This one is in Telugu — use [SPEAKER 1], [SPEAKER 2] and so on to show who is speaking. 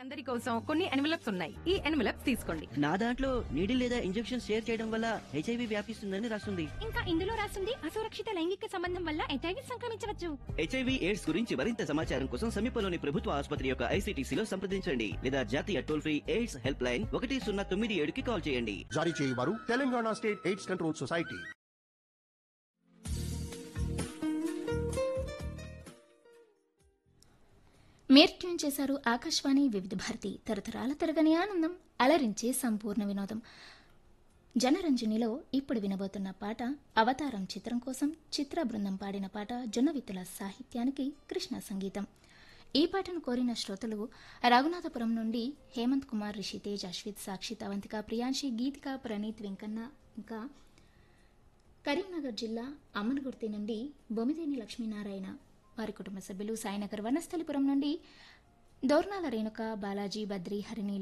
[SPEAKER 1] అందరి కోసం కొన్ని ఎన్వలప్స్ ఉన్నాయి ఈ ఎన్వలప్స్ తీసుకోండి
[SPEAKER 2] నా దాంట్లో నీడిల్ లేదా ఇంజెక్షన్ షేర్ చేయడం వల్ల హెచ్ఐవి వ్యాపిస్తుందని రాస్తుంది
[SPEAKER 3] ఇంకా ఇందులో రాసింది అసురక్షిత లైంగిక సంబంధం వల్ల ఎటైవి సంక్రమించవచ్చు
[SPEAKER 2] హెచ్ఐవి ఎయిడ్స్ గురించి మరింత సమాచారం కోసం సమీపంలోని ప్రభుత్వ ఆసుపత్రి యొక్క ఐసీటీసీలో సంప్రదించండి లేదా జాతీయ toll free AIDS help line ఒకటి సున్నా తొమ్మిది ఏడుకి కాల్ చేయండి
[SPEAKER 4] జారీ చేయవారు Telangana state AIDS control society
[SPEAKER 5] మీరు ట్యూన్ చేశారు ఆకాశవాణి వివిధ భారతి తరతరాల తరగని ఆనందం అలరించే సంపూర్ణ వినోదం జనరంజనిలో ఇప్పుడు వినబోతున్న పాట అవతారం చిత్రం కోసం చిత్ర బృందం పాడిన పాట జొన్నవిత్తుల సాహిత్యానికి కృష్ణ సంగీతం ఈ పాటను కోరిన శ్రోతలు రఘునాథపురం నుండి హేమంత్ కుమార్ రిషితేజ్ అశ్విత్ సాక్షి అవంతిక ప్రియాంశి గీతిక ప్రణీత్ వెంకన్న ఇంకా కరీంనగర్ జిల్లా అమ్మనగుర్తి నుండి బొమిదేని లక్ష్మీనారాయణ వారి కుటుంబ సభ్యులు సాయినగర్ వనస్థలిపురం నుండి దోర్నాల రేణుక బాలాజీ బద్రి హరిణి